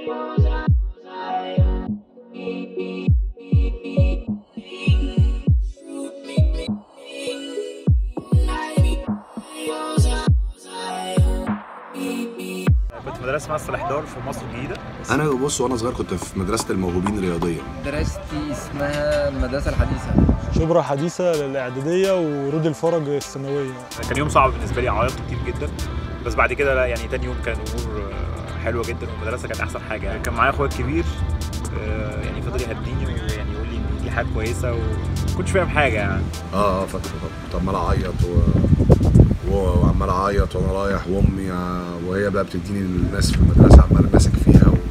كنت في مدرسه اسمها الصلاح دار في مصر الجديده انا بص وانا صغير كنت في مدرسه الموهوبين الرياضيه دراستي اسمها المدرسة الحديثة شبرا حديثة للإعدادية ورود الفرج الثانوية كان يوم صعب بالنسبه لي عيطت كتير جدا بس بعد كده لا يعني تاني يوم كان امور آه، حلوه جدا والمدرسه كانت احسن حاجه يعني كان معايا اخويا الكبير آه، يعني فضل يهديني ويعني يقول لي ان دي حاجه كويسه وما كنتش فاهم حاجه يعني اه اه فاكره طبعا كنت عمال اعيط و... و- وعمال اعيط وانا رايح وامي ع- وهي بقى بتديني الناس في المدرسه عمال ماسك فيها و...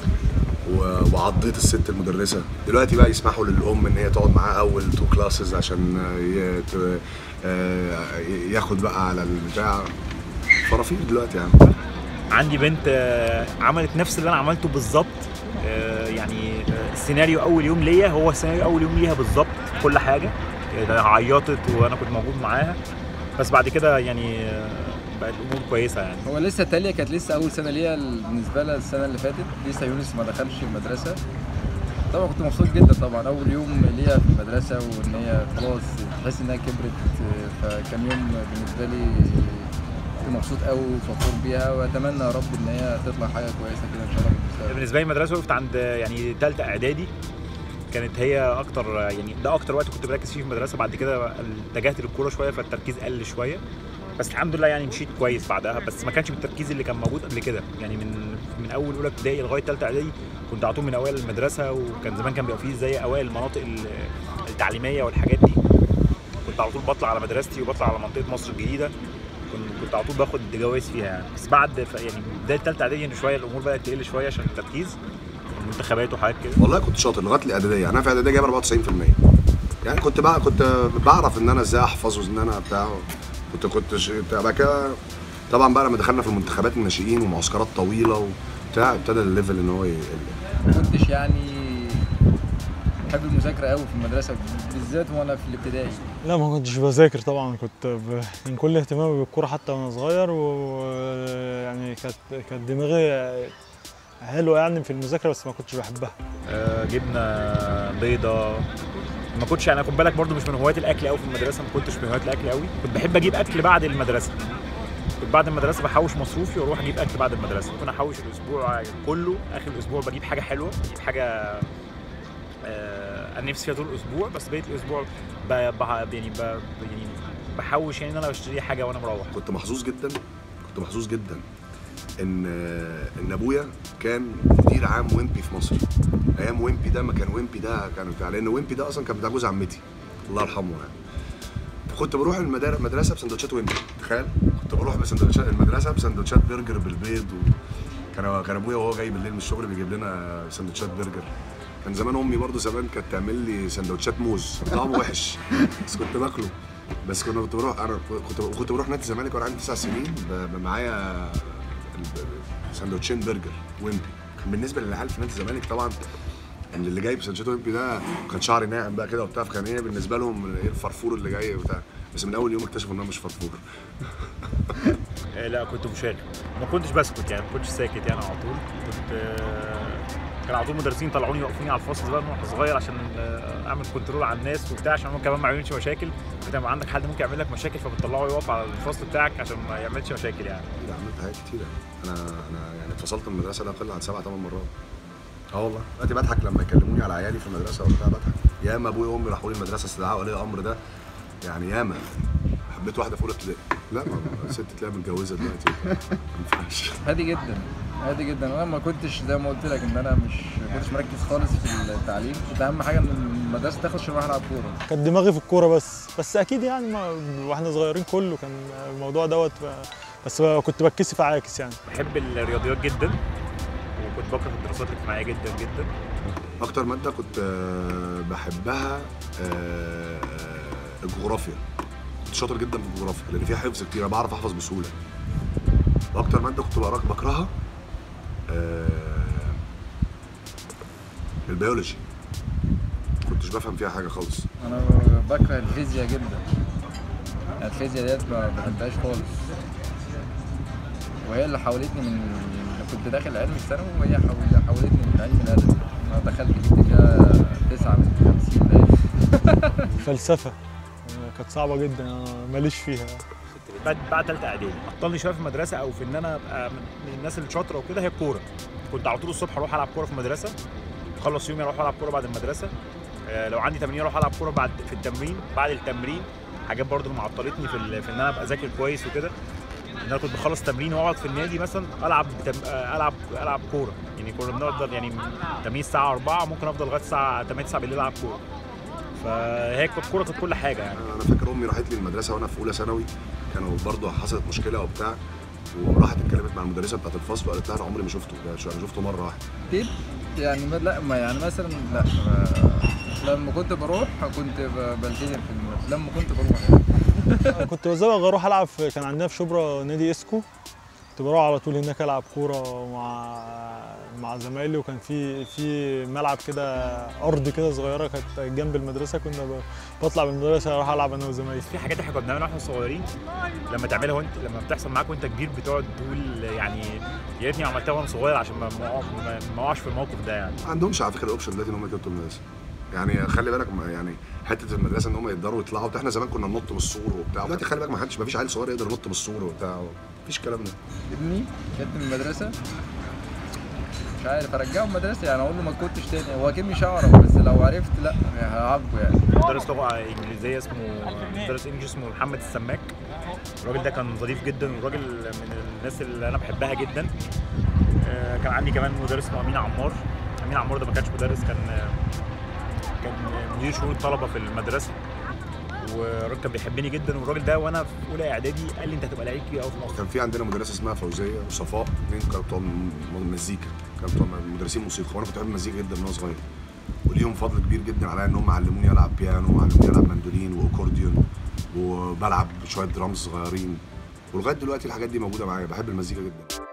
و... وعضيت الست المدرسه دلوقتي بقى يسمحوا للام ان هي تقعد معاه اول تو كلاسز عشان ي... ت... آه، ياخد بقى على البتاع فرافير دلوقتي يعني عندي بنت آه، عملت نفس اللي انا عملته بالظبط آه، يعني آه، السيناريو اول يوم ليا هو السيناريو اول يوم ليها بالظبط في كل حاجه يعني عيطت وانا كنت موجود معاها بس بعد كده يعني آه، بقت الامور كويسه يعني هو لسه تالية كانت لسه أول سنة ليا بالنسبة لها السنة اللي فاتت لسه يونس ما دخلش المدرسة طبعا كنت مبسوط جدا طبعا أول يوم ليا في المدرسة وإن هي خلاص تحس إنها كبرت فكان يوم بالنسبة لي كنت مبسوط قوي وفخور بيها وأتمنى يا رب إن هي تطلع حاجة كويسة كده إن شاء الله في المستقبل. بالنسبه لي المدرسه وقفت عند يعني ثالثه اعدادي كانت هي اكتر يعني ده اكتر وقت كنت بركز فيه في المدرسه بعد كده اتجهت للكوره شويه فالتركيز قل شويه بس الحمد لله يعني مشيت كويس بعدها بس ما كانش بالتركيز اللي كان موجود قبل كده يعني من من اول اولى ابتدائي لغايه ثالثه اعدادي كنت على طول من اوائل المدرسه وكان زمان كان بيبقى فيه زي اوائل المناطق ال- التعليميه والحاجات دي كنت على طول بطلع على مدرستي وبطلع على منطقه مصر الجديده كنت كنت على طول باخد جوائز فيها يعني بس بعد ف- يعني بدايه ثالثه اعدادي يعني شويه الامور بدات تقل شويه عشان التركيز المنتخبات وحاجات كده والله كنت شاطر لغايه الاعداديه يعني انا في الاعداديه جايب 94% يعني كنت بقى كنت بعرف ان انا ازاي احفظ وان انا بتاع كنت كنت ش- بتاع بعد كده طبعا بقى لما دخلنا في المنتخبات الناشئين ومعسكرات طويله وبتاع ابتدى الليفل ان هو يقل ما كنتش يعني بحب المذاكرة قوي في المدرسة بالذات وأنا في الابتدائي لا ما كنتش بذاكر طبعا كنت ب... كان كل اهتمامي بالكورة حتى وانا صغير ويعني كانت كانت دماغي حلوة يعني في المذاكرة بس ما كنتش بحبها آه، جبنه بيضه ما كنتش يعني خد بالك برضو مش من هواة الاكل قوي في المدرسه ما كنتش من هواة الاكل قوي كنت بحب اجيب اكل بعد المدرسه كنت بعد المدرسه بحوش مصروفي واروح اجيب اكل بعد المدرسه ممكن احوش الاسبوع كله اخر الاسبوع بجيب حاجه حلوه بجيب حاجه آه، انا نفسي فيها طول الاسبوع بس بقيت الاسبوع ب... ب... يعني ب... يعني بحوش يعني ان انا بشتري حاجه وانا مروح كنت محظوظ جدا كنت محظوظ جدا ان ان ابويا كان مدير عام ويمبي في مصر ايام ويمبي ده ما كان ويمبي ده كان بتاع لان ويمبي ده اصلا كان بتاع جوز عمتي الله يرحمه يعني كنت بروح المدار- المدرسه بسندوتشات ويمبي تخيل كنت بروح بسندوتشات المدرسه بسندوتشات برجر بالبيض و... كان كان ابويا وهو جاي بالليل من الشغل بيجيب لنا سندوتشات برجر كان زمان امي برضو زمان كانت تعمل لي سندوتشات موز طعمه وحش بس كنت باكله بس كنا كنت بروح انا كنت كنت بروح نادي الزمالك وانا عندي تسع سنين ب- ب- معايا ال- سندوتشين برجر ويمبي كان بالنسبه للعيال في نادي الزمالك طبعا ان اللي جاي بسندوتشات ويمبي ده كان شعري ناعم بقى كده وبتاع فكان ايه بالنسبه لهم ايه الفرفور اللي جاي وبتاع بس من اول يوم اكتشفوا ان انا مش فرفور آه، لا كنت مشارك ما كنتش بسكت يعني ما كنتش ساكت يعني على طول كنت آه، كان على طول مدرسين طلعوني يوقفوني على الفصل بقى وانا صغير عشان آه، اعمل كنترول على الناس وبتاع عشان هم كمان ما يعملش مشاكل انت لما عندك حد ممكن يعمل لك مشاكل فبتطلعه يقف على الفصل بتاعك عشان ما يعملش مشاكل يعني لا عملت حاجات كتيرة انا انا يعني اتفصلت من المدرسه لا يقل عن سبع ثمان مرات اه والله دلوقتي بضحك لما يكلموني على عيالي في المدرسه وبتاع بضحك ياما ابويا وامي راحوا لي المدرسه استدعاء ولي الامر ده يعني ياما حبيت واحده في اولى ابتدائي لا ما ما- ست تلاقيها متجوزه دلوقتي ما ينفعش هادي جدا هادي جدا انا ما كنتش زي ما قلت لك ان انا مش ما كنتش مركز خالص في التعليم كنت اهم حاجه ان المدرسه تاخد عشان اروح العب كوره كانت دماغي في الكورة بس بس أكيد يعني ما واحنا صغيرين كله كان الموضوع دوت بس كنت بتكسف عاكس يعني بحب الرياضيات جدا وكنت بكره الدراسات الاجتماعيه جدا جدا اكتر ماده كنت آه، بحبها آه، الجغرافيا كنت شاطر جدا في الجغرافيا لان فيها حفظ كتير أنا بعرف احفظ بسهوله واكتر ماده كنت بقرا بكرهها آه، البيولوجي كنتش بفهم فيها حاجه خالص انا بكره الفيزياء جدا الفيزياء ديت ما بحبهاش خالص وهي اللي حولتني من كنت داخل علم الثانوي وهي حول- حولتني من علم الادب انا دخلت جبت فيها تسعة من 50 باين فلسفه آه، كانت صعبه جدا انا ماليش فيها بعد بعد ثالثه اعدادي عطلني شويه في المدرسه او في ان انا ابقى من من الناس الشاطره وكده هي الكوره كنت على طول الصبح اروح العب كوره في المدرسه اخلص يومي اروح العب كوره بعد المدرسه آه، لو عندي تمرين اروح العب كوره بعد في التمرين بعد التمرين حاجات برضو اللي معطلتني في, ال- في ان انا ابقى ذاكر كويس وكده ان انا كنت بخلص تمرين واقعد في النادي مثلا العب تم... آه، العب العب كوره يعني كنا بنفضل يعني من تمرين الساعه 4 ممكن افضل لغايه الساعه 8 9 بالليل العب كوره فهي كانت الكوره كانت كل حاجه يعني انا فاكر امي راحت لي المدرسه وانا في اولى ثانوي كانوا برضه حصلت مشكله وبتاع وراحت اتكلمت مع المدرسه بتاعت الفصل وقالت لها انا عمري ما شفته ده شو- انا شفته مره واحده تيب يعني ما لا ما يعني مثلا لا ما لما كنت بروح كنت ب- بلتزم في المدرسة لما كنت بروح يعني. أنا كنت بزوغ اروح العب في كان عندنا في شبرا نادي اسكو كنت بروح على طول هناك العب كوره مع مع زمايلي وكان في في ملعب كده ارض كده صغيره كانت جنب المدرسه كنا ب- بطلع من المدرسه اروح العب انا وزمايلي في حاجات احنا كنا بنعملها واحنا صغيرين لما تعملها وانت لما بتحصل معاك وانت كبير بتقعد تقول يعني يا ريتني عملتها وانا صغير عشان ما ما ما- ما اقعش في الموقف ده يعني ما عندهمش على فكره الاوبشن دلوقتي ان هم يكتبوا المدرسه يعني خلي بالك ما- يعني حته المدرسه ان هم يقدروا يطلعوا احنا زمان كنا ننط من السور وبتاع دلوقتي خلي بالك ما حدش ما فيش عيل صغير يقدر ينط من السور وبتاع مفيش الكلام ده ابني كابتن المدرسه مش عارف ارجعه المدرسه يعني اقول له ما كنتش تاني هو اكيد مش هعرف بس لو عرفت لا هعاقبه يعني مدرس لغه انجليزيه اسمه مدرس انجلش اسمه محمد السماك الراجل ده كان ظريف جدا وراجل من الناس اللي انا بحبها جدا آه، كان عندي كمان مدرس اسمه امين عمار امين عمار ده ما كانش مدرس كان كان مدير شؤون الطلبه في المدرسه والراجل كان بيحبني جدا والراجل ده وانا في اولى اعدادي قال لي انت هتبقى لعيب كبير قوي في مصر كان في عندنا مدرسه اسمها فوزيه وصفاء اثنين كانوا بتوع م- م- مزيكا كانوا بتوع مدرسين موسيقى وانا كنت بحب المزيكا جدا من وانا صغير وليهم فضل كبير جدا عليا ان هم علموني العب بيانو وعلموني العب مندولين واكورديون وبلعب شويه درامز صغيرين ولغايه دلوقتي الحاجات دي موجوده معايا بحب المزيكا جدا